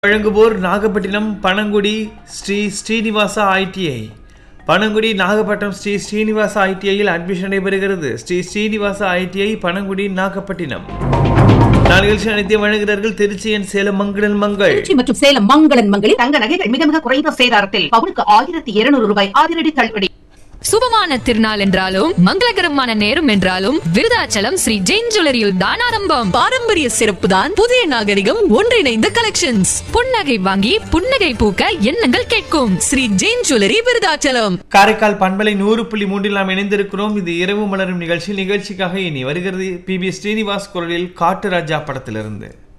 வழங்குவோர் நாகப்பட்டினம் பனங்குடி ஸ்ரீ ஸ்ரீனிவாசா ஐடிஐ பனங்குடி நாகப்பட்டினம் ஸ்ரீ ஸ்ரீனிவாசா ஐடிஐயில் அட்மிஷன் நடைபெறுகிறது ஸ்ரீ ஸ்ரீனிவாசா ஐடிஐ பனங்குடி நாகப்பட்டினம் நான் நிகழ்ச்சி அனைத்தையும் வழங்குகிறார்கள் திருச்சியன் சேலம் மங்களன் மங்கள் திருச்சி மற்றும் சேலம் மங்களன் மங்களில் தங்க நகைகள் மிக மிக குறைந்த சேதாரத்தில் பவுனுக்கு ஆயிரத்தி இருநூறு ரூபாய் அதிரடி தள்ளுபடி சுபமான திருநாள் என்றாலும் மங்களகரமான நேரம் என்றாலும் விருதாச்சலம் ஸ்ரீ ஜெயின் ஜுவல்லரியில் தான் ஆரம்பம் பாரம்பரிய சிறப்பு தான் புதிய நாகரிகம் ஒன்றிணைந்த கலெக்ஷன்ஸ் புன்னகை வாங்கி புன்னகை பூக்க எண்ணங்கள் கேட்கும் ஸ்ரீ ஜெயின் ஜுவல்லரி விருதாச்சலம் காரைக்கால் பண்பலை நூறு புள்ளி மூன்றில் நாம் இணைந்திருக்கிறோம் இது இரவு மலரும் நிகழ்ச்சி நிகழ்ச்சிக்காக இனி வருகிறது பி பி ஸ்ரீனிவாஸ் குரலில் காட்டு ராஜா படத்திலிருந்து